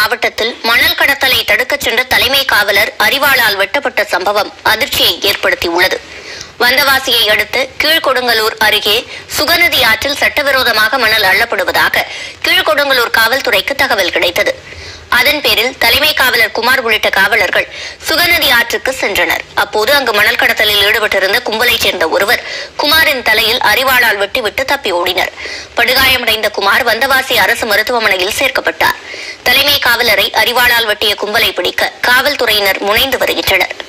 மாவட்டத்தில் மணல் கடத்தலை தடுக்கச் சென்ற தலைமை காவலர் அறிவாளால் வெட்டப்பட்ட சம்பவம் அதிர்ச்சியை ஏற்படுத்தியுள்ளது வந்தவாசியை அடுத்து கீழ்கொடுங்கலூர் அருகே சுகநதி ஆற்றில் சட்டவிரோதமாக மணல் அள்ளப்படுவதாக கீழ்கொடுங்கலூர் காவல்துறைக்கு தகவல் கிடைத்தது அதன் பேரில் தலைமை காவலர் குமார் உள்ளிட்ட காவலர்கள் சுகநதி ஆற்றுக்கு சென்றனர் அப்போது அங்கு மணல் கடத்தலில் ஈடுபட்டிருந்த கும்பலைச் சேர்ந்த ஒருவர் குமாரின் தலையில் அறிவாளால் வெட்டிவிட்டு தப்பி ஓடினர் படுகாயமடைந்த குமார் வந்தவாசி அரசு மருத்துவமனையில் சேர்க்கப்பட்டார் தலைமை காவலரை அறிவாளால் வெட்டிய கும்பலை பிடிக்க காவல்துறையினர் முனைந்து வருகின்றனர்